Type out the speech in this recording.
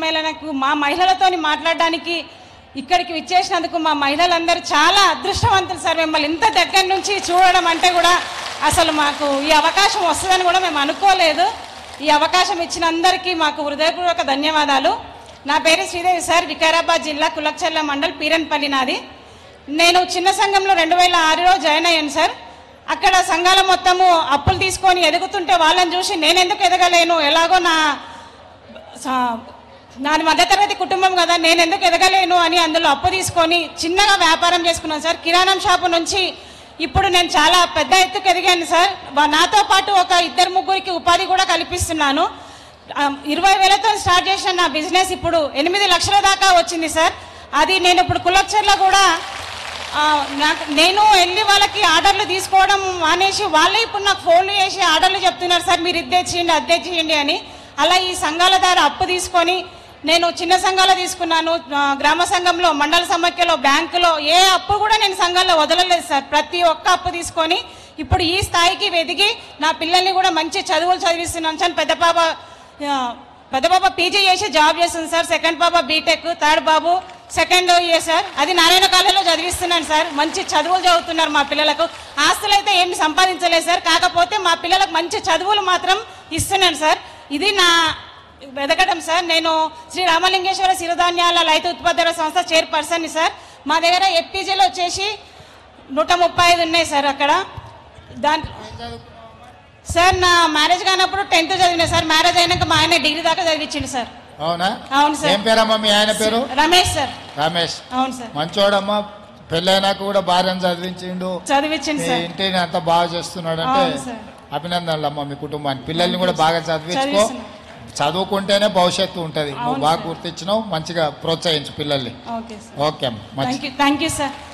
సమ్మేళనకు మా మహిళలతోని మాట్లాడడానికి ఇక్కడికి విచ్చేసినందుకు మా మహిళలందరూ చాలా అదృష్టవంతులు సార్ మిమ్మల్ని ఇంత దగ్గర నుంచి చూడడం అంటే కూడా అసలు మాకు ఈ అవకాశం వస్తుందని కూడా మేము అనుకోలేదు ఈ అవకాశం ఇచ్చిన అందరికీ మాకు హృదయపూర్వక ధన్యవాదాలు నా పేరు శ్రీదేవి సార్ వికారాబాద్ జిల్లా కులక్చర్ల మండల్ పీరన్పల్లి నాది నేను చిన్న సంఘంలో రెండు వేల ఆరులో జాయిన్ అయ్యాను సార్ అక్కడ సంఘాల మొత్తము అప్పులు తీసుకొని ఎదుగుతుంటే వాళ్ళని చూసి నేను ఎందుకు ఎదగలేను ఎలాగో నా సా- నాది మధ్యతరగతి కుటుంబం కదా నేను ఎందుకు ఎదగలేను అని అందులో అప్పు తీసుకొని చిన్నగా వ్యాపారం చేసుకున్నాను సార్ కిరాణం షాపు నుంచి ఇప్పుడు నేను చాలా పెద్ద ఎత్తుకు ఎదిగాను సార్ వా- నాతో పాటు ఒక ఇద్దరు ముగ్గురికి ఉపాధి కూడా కల్పిస్తున్నాను ఆ, ఇరవై వేలతో స్టార్ట్ చేసిన నా బిజినెస్ ఇప్పుడు ఎనిమిది లక్షల దాకా వచ్చింది సార్ అది నేను ఇప్పుడు కులక్చర్లో కూడా ఆ, నాకు నేను వెళ్ళి వాళ్ళకి ఆర్డర్లు తీసుకోవడం మానేసి వాళ్ళే ఇప్పుడు నాకు ఫోన్లు చేసి ఆర్డర్లు చెప్తున్నారు సార్ మీరు ఇద్దే చేయండి అద్దే చేయండి అని అలా ఈ సంఘాల ద్వారా అప్పు తీసుకొని నేను చిన్న సంఘాలు తీసుకున్నాను ఆ, గ్రామ సంఘంలో మండల సమాఖ్యలో బ్యాంకులో ఏ అప్పు కూడా నేను సంఘాల్లో వదలలేదు సార్ ప్రతి ఒక్క అప్పు తీసుకొని ఇప్పుడు ఈ స్థాయికి ఎదిగి నా పిల్లల్ని కూడా మంచి చదువులు చదివిస్తున్నాను సార్ పెద్ద పాప ఆ, పెద్ద పాప పీజీ చేసి జాబ్ చేస్తుంది సార్ సెకండ్ పాప బీటెక్ థర్డ్ బాబు సెకండ్ ఇయర్ సార్ అది నారాయణ కాలేజీలో చదివిస్తున్నాను సార్ మంచి చదువులు చదువుతున్నారు మా పిల్లలకు ఆస్తులు అయితే ఏమి సంపాదించలేదు సార్ కాకపోతే మా పిల్లలకు మంచి చదువులు మాత్రం ఇస్తున్నాను సార్ ఇది నా వెదకడం సార్ నేను శ్రీ రామలింగేశ్వర సిరుధాన్యాల రైతు ఉత్పత్తుల సంస్థ చైర్పర్సన్ సార్ మా దగ్గర ఎఫ్పీజీలో వచ్చేసి నూట ముప్పై ఐదు ఉన్నాయి సార్ అక్కడ దాంట్లో సార్ నా మ్యారేజ్ కానప్పుడు టెన్త్ చదివిన సార్ మ్యారేజ్ అయినాక మా ఆయన డిగ్రీ దాకా చదివించిండు సార్ అవునా అవును సార్ ఏం పేరమ్మా మీ ఆయన పేరు రమేష్ సార్ రమేష్ అవును సార్ మంచోడమ్మా పెళ్ళైనాక కూడా భార్యను చదివించిండు చదివించింది మీ సార్ ఇంటిని అంత బాగా చేస్తున్నాడు అంటే అవును సార్. అభినందనలు అమ్మ మీ కుటుంబానికి పిల్లల్ని కూడా బాగా చదివించుకో చదివిస్తున్నాం. చదువుకుంటేనే భవిష్యత్తు ఉంటుంది నువ్వు అవును బాగా సార్. గుర్తించినావు మంచిగా ప్రోత్సహించు పిల్లల్ని ఓకే సార్ ఓకే అమ్మ మంచి thank you thank you sir